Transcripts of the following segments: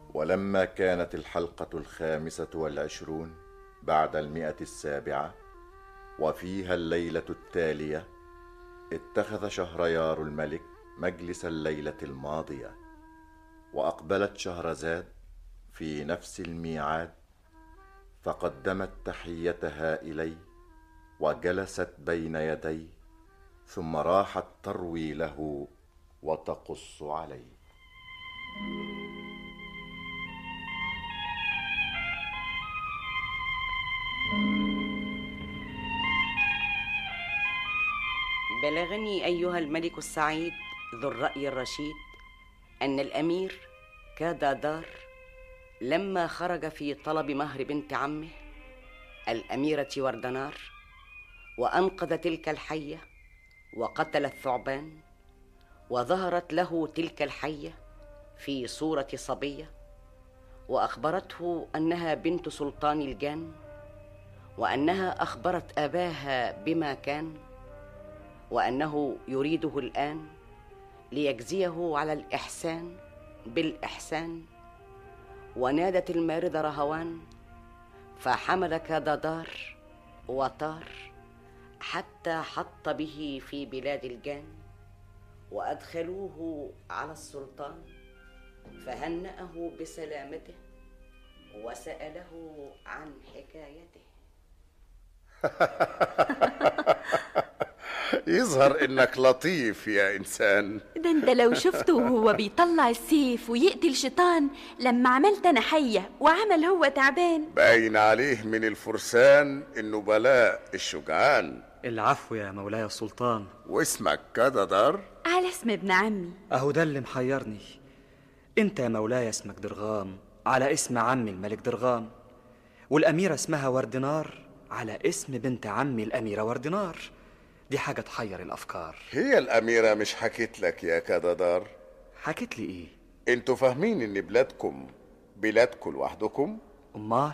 ولما كانت الحلقة الخامسة والعشرون بعد المئة السابعة وفيها الليلة التالية اتخذ شهريار الملك مجلس الليلة الماضية وأقبلت شهرزاد في نفس الميعاد فقدمت تحيتها إليه وجلست بين يديه ثم راحت تروي له وتقص عليه بلغني ايها الملك السعيد ذو الراي الرشيد ان الامير كادادار لما خرج في طلب مهر بنت عمه الاميره وردنار وانقذ تلك الحيه وقتل الثعبان وظهرت له تلك الحيه في صوره صبيه واخبرته انها بنت سلطان الجان وانها اخبرت اباها بما كان وانه يريده الان ليجزيه على الاحسان بالاحسان ونادت المارده رهوان فحمل كادادار وطار حتى حط به في بلاد الجان وادخلوه على السلطان فهناه بسلامته وساله عن حكايته يظهر انك لطيف يا انسان ده انت لو شفته وهو بيطلع السيف ويقتل شيطان لما عملت انا حية وعمل هو تعبان باين عليه من الفرسان انه بلاء الشجعان العفو يا مولاي السلطان واسمك كددر على اسم ابن عمي اهو ده اللي محيرني انت يا مولاي اسمك درغام على اسم عمي الملك درغام والاميره اسمها وردنار على اسم بنت عمي الاميره وردنار دي حاجه تحير الافكار هي الاميرة مش حكيت لك يا كددر حكيت لي ايه انتوا فاهمين ان بلادكم بلادكم لوحدكم امال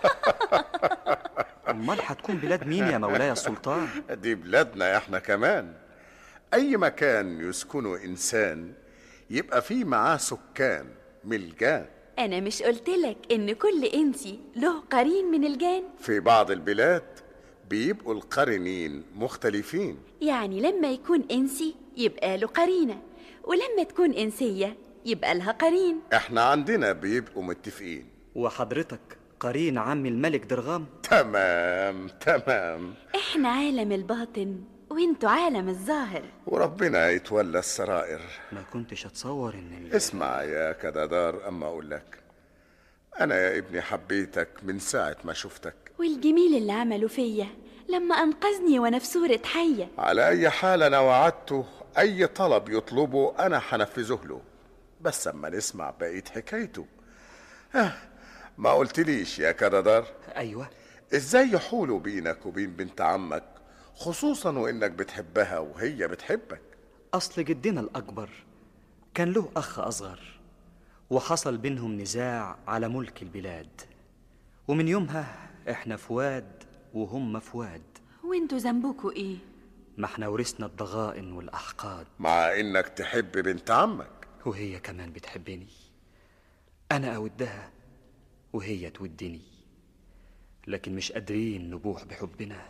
امال هتكون بلاد مين يا مولاي السلطان دي بلادنا احنا كمان اي مكان يسكنه انسان يبقى فيه معاه سكان ملجان انا مش قلتلك ان كل انسي له قرين من الجان في بعض البلاد بيبقوا القرنين مختلفين يعني لما يكون انسي يبقى له قرينة ولما تكون انسية يبقى لها قرين احنا عندنا بيبقوا متفقين وحضرتك قرين عمي الملك درغام تمام تمام احنا عالم الباطن وانتوا عالم الظاهر وربنا يتولى السرائر ما كنتش اتصور ان ال- اسمع يا كدادار اما اقول لك انا يا ابني حبيتك من ساعة ما شفتك والجميل اللي عمله فيا لما انقذني وانا في صورة حية على اي حال انا وعدته اي طلب يطلبه انا حنفذه له بس اما نسمع بقية حكايته ها ما قلتليش يا كدادار ايوه ازاي يحولوا بينك وبين بنت عمك خصوصا وانك بتحبها وهي بتحبك اصل جدنا الاكبر كان له اخ اصغر وحصل بينهم نزاع على ملك البلاد ومن يومها احنا فواد وهم فواد وانتوا ذنبكوا ايه ما احنا ورثنا الضغائن والاحقاد مع انك تحب بنت عمك وهي كمان بتحبني انا اودها وهي تودني لكن مش قادرين نبوح بحبنا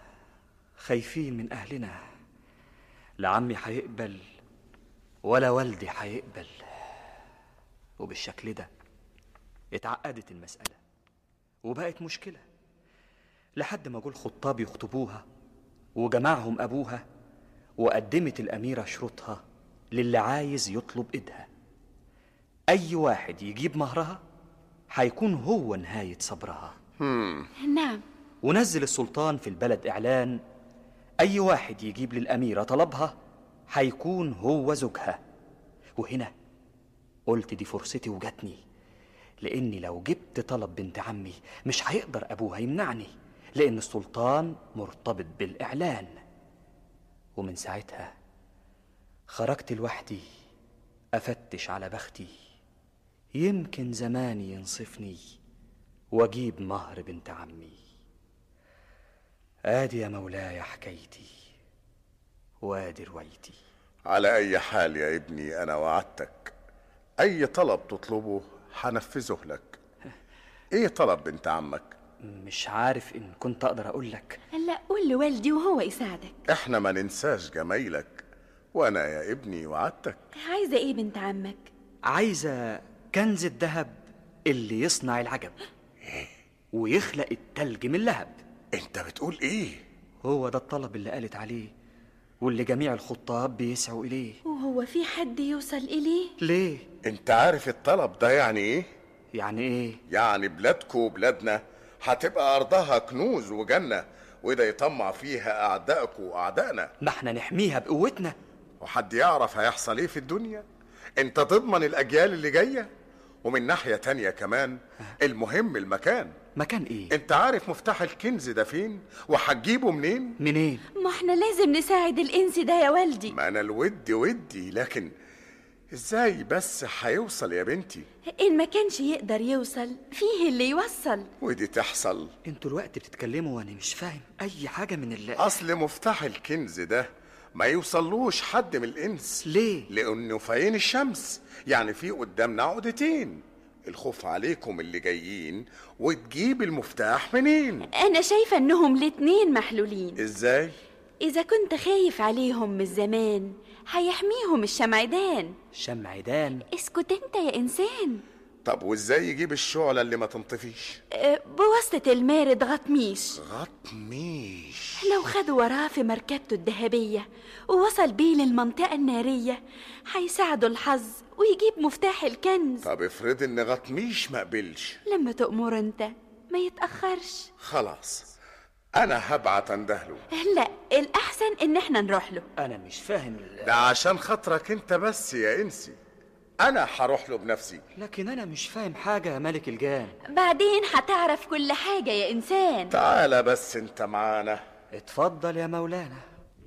خايفين من اهلنا لا عمي هيقبل ولا والدي هيقبل وبالشكل ده اتعقدت المسألة وبقت مشكلة لحد ما جه الخطاب يخطبوها وجمعهم أبوها وقدمت الأميرة شروطها للي عايز يطلب إيدها أي واحد يجيب مهرها هيكون هو نهاية صبرها نعم ونزل السلطان في البلد إعلان أي واحد يجيب للأميرة طلبها هيكون هو زوجها وهنا قلت دي فرصتي وجاتني لأني لو جبت طلب بنت عمي مش هيقدر أبوها يمنعني لأن السلطان مرتبط بالإعلان ومن ساعتها خرجت لوحدي أفتش على بختي يمكن زماني ينصفني واجيب مهر بنت عمي ادي يا مولاي حكايتي وادي روايتي على اي حال يا ابني انا وعدتك اي طلب تطلبه هنفذه لك ايه طلب بنت عمك مش عارف إن كنت أقدر أقول لك لا قول لوالدي وهو يساعدك احنا ما ننساش جمايلك وانا يا ابني وعدتك عايزة ايه بنت عمك عايزة كنز الذهب اللي يصنع العجب ويخلق التلج من اللهب انت بتقول ايه هو ده الطلب اللي قالت عليه واللي جميع الخطاب بيسعوا إليه وهو في حد يوصل إليه ليه؟ انت عارف الطلب ده يعني ايه يعني إيه؟ يعني بلادكو وبلادنا هتبقى ارضها كنوز وجنة وده يطمع فيها اعدائكو واعدائنا ما احنا نحميها بقوتنا وحد يعرف هيحصل ايه في الدنيا انت تضمن الاجيال اللي جايه ومن ناحيه تانية كمان المهم المكان مكان إيه؟ انت عارف مفتاح الكنز ده فين وهتجيبه منين منين؟ ما احنا لازم نساعد الإنس ده يا والدي ما انا الود ودي لكن ازاي بس هيوصل يا بنتي إن ما كانش يقدر يوصل فيه اللي يوصل ودي تحصل انتوا الوقت بتتكلموا وانا مش فاهم اي حاجة من اللي اصل مفتاح الكنز ده ما يوصلوش حد من الانس ليه؟ لانه في عين الشمس يعني في قدامنا عقدتين الخوف عليكم اللي جايين وتجيب المفتاح منين أنا شايفة إنهم الاتنين محلولين ازاي إذا كنت خايف عليهم من زمان هيحميهم الشمعدان شمعدان اسكت انت يا إنسان طب وازاي يجيب الشعلة اللي ما تنطفيش أه، بواسطة المارد غطميش غطميش لو خد وراه في مركبته الذهبية ووصل بيه للمنطقة النارية هيساعده الحظ ويجيب مفتاح الكنز طب افرض ان غطميش ما قبلش لما تأمر انت ما يتأخرش خلاص انا هبعت اندهله لا الأحسن إن احنا نروح له انا مش فاهم ال- ده عشان خاطرك انت بس يا انسي انا هروح له بنفسي لكن انا مش فاهم حاجة يا ملك الجان بعدين هتعرف كل حاجة يا إنسان تعالى بس انت معانا اتفضل يا مولانا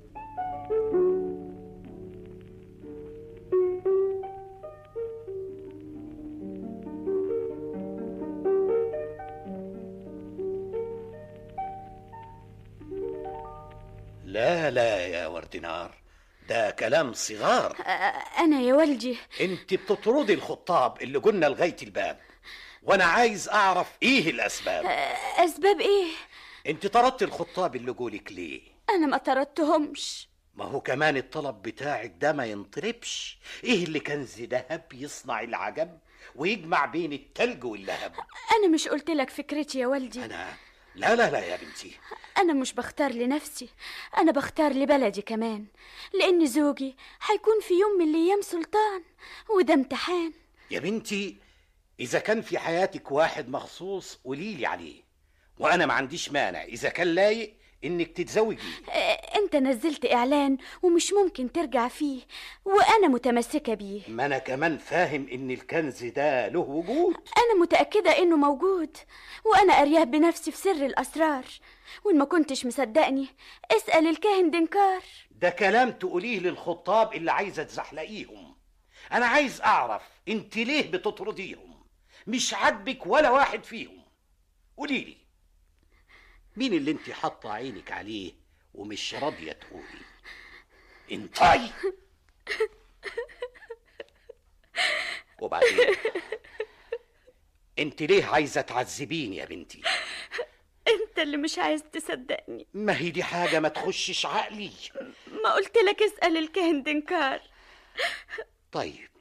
لا لا يا وردنار ده كلام صغار أ- أنا يا والدي انت بتطردي الخطاب اللي قلنا لغايه الباب وانا عايز اعرف ايه الاسباب أ- أسباب إيه؟ انت طردت الخطاب اللي قولك ليه أنا ما طردتهمش ما هو كمان الطلب بتاعك ده ما ينطلبش ايه اللي كنز ذهب يصنع العجب ويجمع بين التلج واللهب أنا مش قلت لك فكرتي يا والدي انا لا لا لا يا بنتي أنا مش بختار لنفسي أنا بختار لبلدي كمان لأن زوجي هيكون في يوم من الأيام سلطان وده امتحان يا بنتي اذا كان في حياتك واحد مخصوص قوليلي عليه وانا ما عنديش مانع اذا كان لايق انك تتزوجي آه، أنت نزلت إعلان ومش ممكن ترجع فيه وأنا متمسكة بيه ما انا كمان فاهم ان الكنز ده له وجود أنا متأكدة إنه موجود وأنا أرياه بنفسي في سر الأسرار وإن ما كنتش مصدقني اسأل الكاهن دنكار ده كلام تقوليه للخطاب اللي عايزه تزحلقيهم انا عايز اعرف انت ليه بتطرديهم مش عاجبك ولا واحد فيهم قوليلي مين اللي انت حاطه عينك عليه ومش راضيه تقولي انطي وبعدين انت ليه عايزه تعذبيني يا بنتي أنت اللي مش عايز تصدقني ما هي دي حاجه ما تخشش عقلي ما قلت لك اسأل الكاهن دنكار طيب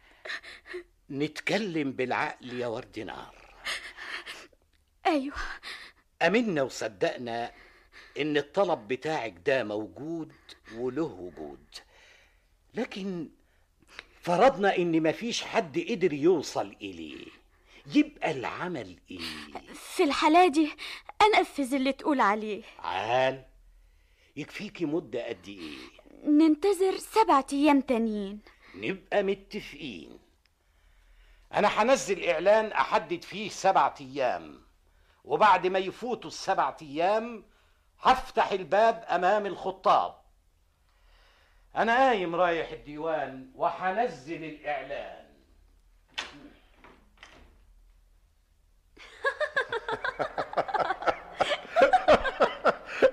نتكلم بالعقل يا ورد نار أيوه أمنا وصدقنا إن الطلب بتاعك ده موجود وله وجود لكن فرضنا إن مفيش حد قدر يوصل إليه يبقى العمل إيه؟ في الحالة دي أنفذ اللي تقول عليه عال يكفيكي مدة قد إيه؟ ننتظر سبعة أيام تانيين نبقى متفقين أنا هنزل إعلان أحدد فيه سبعة أيام وبعد ما يفوتوا السبعة أيام هفتح الباب أمام الخطاب أنا قايم رايح الديوان وهنزل الإعلان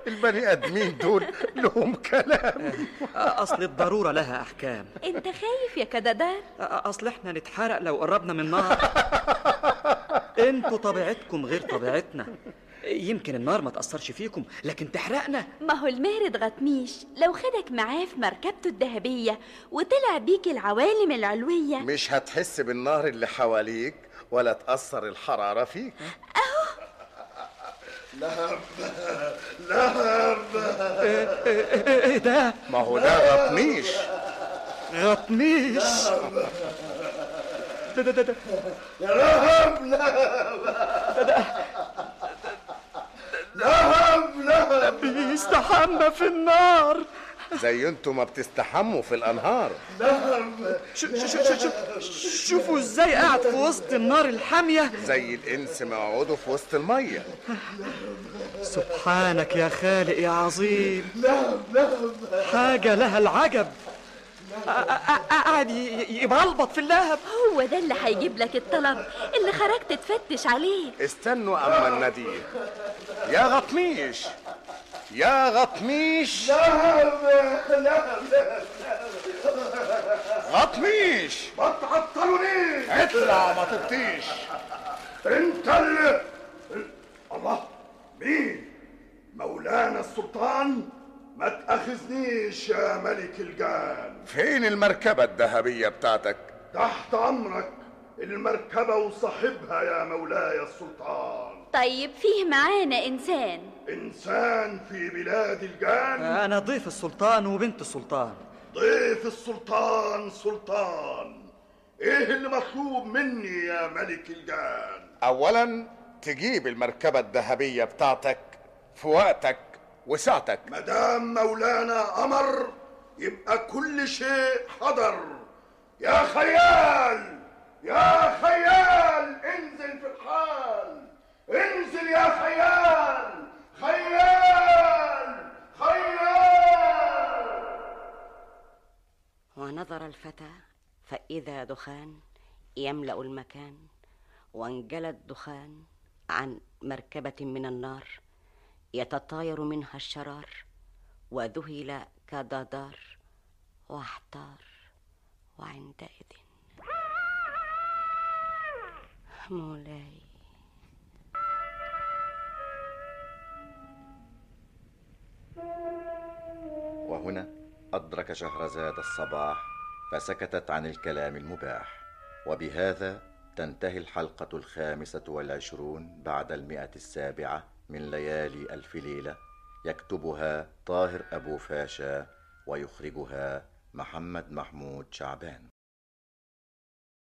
البني ادمين دول لهم كلام اصل الضروره لها احكام انت خايف يا كددان اصل احنا نتحرق لو قربنا من النار انتوا طبيعتكم غير طبيعتنا يمكن النار ما تأثرش فيكم لكن تحرقنا ما هو المهرد غطميش لو خدك معاه في مركبته الذهبية وطلع بيك العوالم العلوية مش هتحس بالنار اللي حواليك ولا تأثر الحرارة فيك ايه ده ما هو ده غطنيش غطميش ده ده ده ده بيستحمى في النار زي انتوا ما بتستحموا في الانهار ش- ش- ش- ش- شوفوا ازاي قاعد في وسط النار الحامية زي الانس ما يقعدوا في وسط الميه سبحانك يا خالق يا عظيم حاجة لها العجب ق- ق- قاعد ي- ي- يبلبط في اللهب هو ده اللي هيجيب لك الطلب اللي خرجت تفتش عليه استنوا اما النديه يا غطميش يا غطميش غطميش ما تعطلونيش اطلع ما تبطيش انت اللي الله مين مولانا السلطان ما تأخذنيش يا ملك الجان فين المركبة الذهبية بتاعتك تحت أمرك المركبة وصاحبها يا مولاي السلطان طيب فيه معانا إنسان إنسان في بلاد الجان أنا ضيف السلطان وبنت السلطان ضيف السلطان سلطان إيه اللي مطلوب مني يا ملك الجان اولا تجيب المركبة الذهبية بتاعتك في وقتك وساعتك مدام مولانا أمر يبقى كل شيء حضر يا خيال يا خيال انزل في الحال انزل يا خيال خيال خيال ونظر الفتى فإذا دخان يملأ المكان وانجلى الدخان عن مركبة من النار يتطاير منها الشرار وذهل كدادار واحتار وعندئذ مولاي وهنا أدرك شهرزاد الصباح فسكتت عن الكلام المباح وبهذا تنتهي الحلقة الخامسة والعشرون بعد المئة السابعة من ليالي ألف ليلة يكتبها طاهر أبو فاشا ويخرجها محمد محمود شعبان